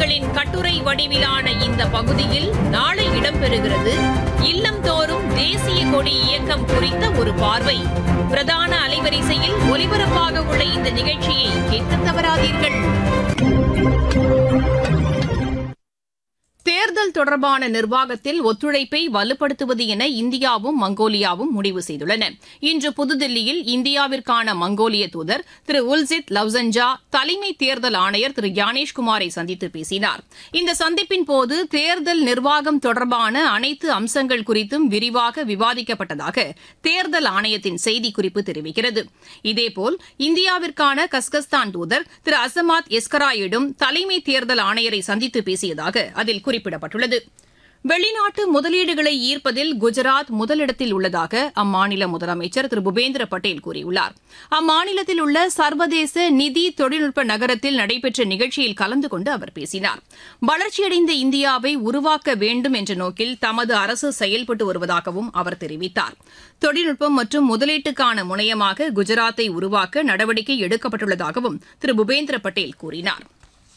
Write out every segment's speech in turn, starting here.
அவர்களின் கட்டுரை வடிவிலான இந்த பகுதியில் நாளை இடம்பெறுகிறது இல்லம்தோறும் தேசிய கொடி இயக்கம் குறித்த ஒரு பார்வை பிரதான அலைவரிசையில் ஒலிபரப்பாக உள்ள இந்த நிகழ்ச்சியை கேட்க தவறாதீர்கள் தேர்தல் தொடர்பான நிர்வாகத்தில் ஒத்துழைப்பை வலுப்படுத்துவது என இந்தியாவும் மங்கோலியாவும் முடிவு செய்துள்ளன இன்று புதுதில்லியில் இந்தியாவிற்கான மங்கோலிய தூதர் திரு உல்சித் லவ்சன்ஜா தலைமை தேர்தல் ஆணையர் திரு ஞானேஷ்குமாரை சந்தித்து பேசினார் இந்த சந்திப்பின் போது தேர்தல் நிர்வாகம் தொடர்பான அனைத்து அம்சங்கள் குறித்தும் விரிவாக விவாதிக்கப்பட்டதாக தேர்தல் ஆணையத்தின் செய்திக்குறிப்பு தெரிவிக்கிறது இதேபோல் இந்தியாவிற்கான கஸ்கஸ்தான் தூதர் திரு அசமாத் எஸ்கராயிடும் தலைமை தேர்தல் ஆணையரை சந்தித்து பேசியதாக அதில் குறிப்பிடப்பட்டுள்ளது வெளிநாட்டு முதலீடுகளை ஈர்ப்பதில் குஜராத் முதலிடத்தில் உள்ளதாக அம்மாநில முதலமைச்சர் திரு பூபேந்திர பட்டேல் கூறியுள்ளார் அம்மாநிலத்தில் உள்ள சர்வதேச நிதி தொழில்நுட்ப நகரத்தில் நடைபெற்ற நிகழ்ச்சியில் கலந்து கொண்டு அவர் பேசினார் வளர்ச்சியடைந்த இந்தியாவை உருவாக்க வேண்டும் என்ற நோக்கில் தமது அரசு செயல்பட்டு வருவதாகவும் அவர் தெரிவித்தார் தொழில்நுட்பம் மற்றும் முதலீட்டுக்கான முனையமாக குஜராத்தை உருவாக்க நடவடிக்கை எடுக்கப்பட்டுள்ளதாகவும் திரு பூபேந்திர பட்டேல் கூறினார்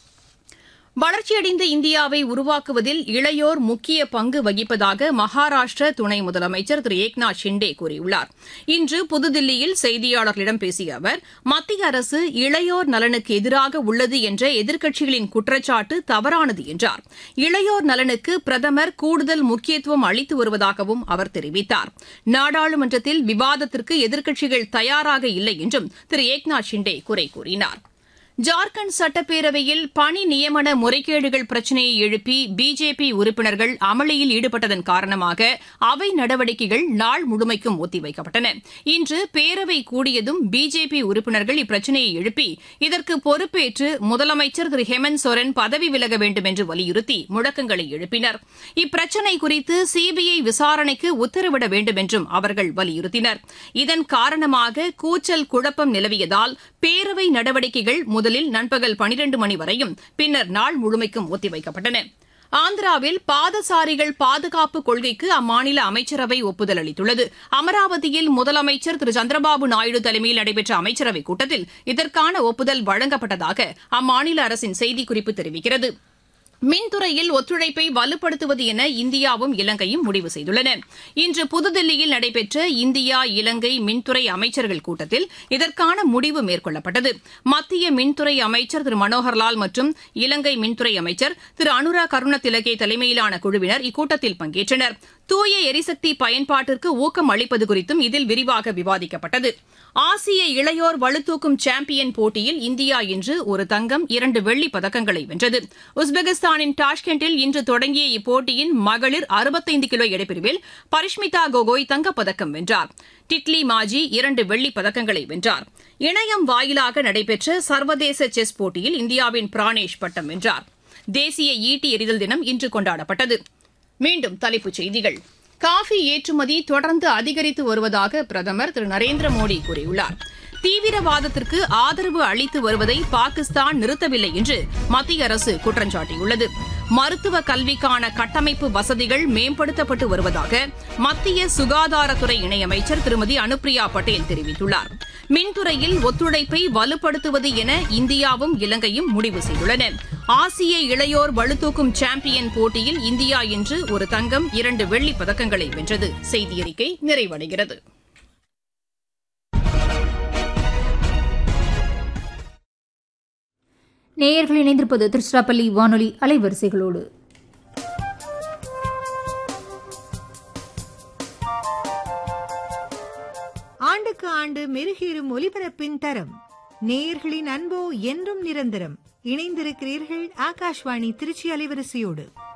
வளர்ச்சியடைந்த இந்தியாவை உருவாக்குவதில் இளையோர் முக்கிய பங்கு வகிப்பதாக மகாராஷ்டிர துணை முதலமைச்சர் திரு ஏக்நாத் ஷிண்டே கூறியுள்ளார் இன்று புதுதில்லியில் செய்தியாளர்களிடம் பேசிய அவர் மத்திய அரசு இளையோர் நலனுக்கு எதிராக உள்ளது என்ற எதிர்க்கட்சிகளின் குற்றச்சாட்டு தவறானது என்றார் இளையோர் நலனுக்கு பிரதமர் கூடுதல் முக்கியத்துவம் அளித்து வருவதாகவும் அவர் தெரிவித்தார் நாடாளுமன்றத்தில் விவாதத்திற்கு எதிர்க்கட்சிகள் தயாராக இல்லை என்றும் திரு ஏக்நாத் ஷிண்டே குறை கூறினார் ஜார்க்கண்ட் சட்டப்பேரவையில் பணி நியமன முறைகேடுகள் பிரச்சினையை எழுப்பி பிஜேபி உறுப்பினர்கள் அமளியில் ஈடுபட்டதன் காரணமாக அவை நடவடிக்கைகள் நாள் முழுமைக்கும் ஒத்திவைக்கப்பட்டன இன்று பேரவை கூடியதும் பிஜேபி உறுப்பினர்கள் இப்பிரச்சினையை எழுப்பி இதற்கு பொறுப்பேற்று முதலமைச்சர் திரு ஹேமந்த் சோரன் பதவி விலக வேண்டும் என்று வலியுறுத்தி முழக்கங்களை எழுப்பினர் இப்பிரச்சினை குறித்து சிபிஐ விசாரணைக்கு உத்தரவிட வேண்டும் என்றும் அவர்கள் வலியுறுத்தினர் இதன் காரணமாக கூச்சல் குழப்பம் நிலவியதால் பேரவை நடவடிக்கைகள் முதலில் நண்பகல் பனிரண்டு மணி வரையும் பின்னர் நாள் முழுமைக்கும் ஒத்திவைக்கப்பட்டன ஆந்திராவில் பாதசாரிகள் பாதுகாப்பு கொள்கைக்கு அம்மாநில அமைச்சரவை ஒப்புதல் அளித்துள்ளது அமராவதியில் முதலமைச்சர் திரு சந்திரபாபு நாயுடு தலைமையில் நடைபெற்ற அமைச்சரவைக் கூட்டத்தில் இதற்கான ஒப்புதல் வழங்கப்பட்டதாக அம்மாநில அரசின் செய்திக்குறிப்பு தெரிவிக்கிறது மின்துறையில் ஒத்துழைப்பை வலுப்படுத்துவது என இந்தியாவும் இலங்கையும் முடிவு செய்துள்ளன இன்று புதுதில்லியில் நடைபெற்ற இந்தியா இலங்கை மின்துறை அமைச்சர்கள் கூட்டத்தில் இதற்கான முடிவு மேற்கொள்ளப்பட்டது மத்திய மின்துறை அமைச்சர் திரு மனோகர்லால் மற்றும் இலங்கை மின்துறை அமைச்சர் திரு அனுரா கருணதிலகே தலைமையிலான குழுவினர் இக்கூட்டத்தில் பங்கேற்றனர் தூய எரிசக்தி பயன்பாட்டிற்கு ஊக்கம் அளிப்பது குறித்தும் இதில் விரிவாக விவாதிக்கப்பட்டது ஆசிய இளையோர் வலுதூக்கும் சாம்பியன் போட்டியில் இந்தியா இன்று ஒரு தங்கம் இரண்டு வெள்ளிப் பதக்கங்களை வென்றது உஸ்பெகிஸ்தானின் டாஷ்கெண்டில் இன்று தொடங்கிய இப்போட்டியின் மகளிர் அறுபத்தைந்து கிலோ எடைப்பிரிவில் பரிஷ்மிதா கோகோய் தங்கப்பதக்கம் வென்றார் டிட்லி மாஜி இரண்டு வெள்ளிப் பதக்கங்களை வென்றார் இணையம் வாயிலாக நடைபெற்ற சர்வதேச செஸ் போட்டியில் இந்தியாவின் பிரானேஷ் பட்டம் வென்றார் தேசிய ஈட்டி எறிதல் தினம் இன்று கொண்டாடப்பட்டது மீண்டும் தலைப்புச் செய்திகள் காஃபி ஏற்றுமதி தொடர்ந்து அதிகரித்து வருவதாக பிரதமர் திரு நரேந்திர மோடி கூறியுள்ளார் தீவிரவாதத்திற்கு ஆதரவு அளித்து வருவதை பாகிஸ்தான் நிறுத்தவில்லை என்று மத்திய அரசு குற்றம் சாட்டியுள்ளது மருத்துவ கல்விக்கான கட்டமைப்பு வசதிகள் மேம்படுத்தப்பட்டு வருவதாக மத்திய சுகாதாரத்துறை இணையமைச்சர் திருமதி அனுப்பிரியா பட்டேல் தெரிவித்துள்ளார் மின்துறையில் ஒத்துழைப்பை வலுப்படுத்துவது என இந்தியாவும் இலங்கையும் முடிவு செய்துள்ளன ஆசிய இளையோர் பளுதூக்கும் சாம்பியன் போட்டியில் இந்தியா இன்று ஒரு தங்கம் இரண்டு வெள்ளிப் பதக்கங்களை வென்றது செய்தியறிக்கை நிறைவடைகிறது நேயர்கள் இணைந்திருப்பது திருச்சிராப்பள்ளி வானொலி அலைவரிசைகளோடு ஆண்டுக்கு ஆண்டு மெருகேறும் ஒலிபரப்பின் தரம் நேயர்களின் அன்போ என்றும் நிரந்தரம் இணைந்திருக்கிறீர்கள் ஆகாஷ்வாணி திருச்சி அலைவரிசையோடு